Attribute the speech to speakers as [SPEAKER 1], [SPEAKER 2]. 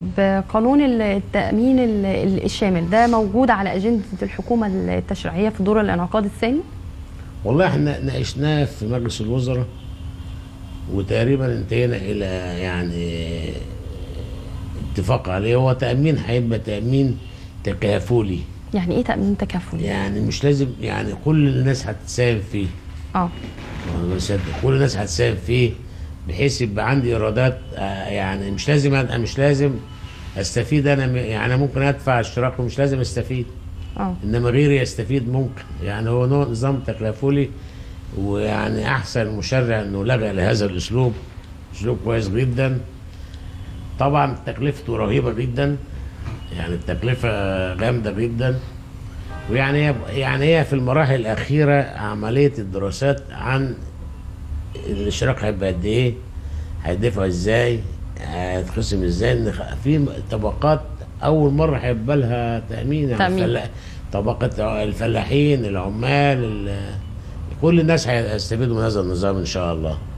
[SPEAKER 1] بقانون التأمين ال- ال- الشامل ده موجود على أجندة الحكومة التشريعية في دور الانعقاد الثاني
[SPEAKER 2] والله احنا ناقشناه في مجلس الوزراء وتقريبا انتهينا الى يعني اتفاق عليه هو تامين هيبقى تامين تكافلي
[SPEAKER 1] يعني إيه تأمين تكافلي؟
[SPEAKER 2] يعني مش لازم يعني كل الناس هتساهم فيه
[SPEAKER 1] اه
[SPEAKER 2] والله بصدق كل الناس هتساهم فيه بحيث يبقى عندي ايرادات آه، يعني مش لازم أنا مش لازم استفيد انا م- يعني ممكن ادفع اشتراك ومش لازم استفيد
[SPEAKER 1] اه
[SPEAKER 2] انما غيري يستفيد ممكن يعني هو نوع نظام تكافلي ويعني احسن مشرع انه لجا لهذا الاسلوب اسلوب كويس جدا طبعا تكلفته رهيبه جدا يعني التكلفه جامده جدا ويعني هي يعني هي في المراحل الاخيره عمليه الدراسات عن الاشتراك هيبقى قد ايه هيدفع ازاي هيتقسم ازاي ان خ- في طبقات اول مره هيبقى لها تامين يعني
[SPEAKER 1] تأمين.
[SPEAKER 2] الفلا- طبقه الفلاحين العمال ال- كل الناس هيستفيدوا من هذا النظام ان شاء الله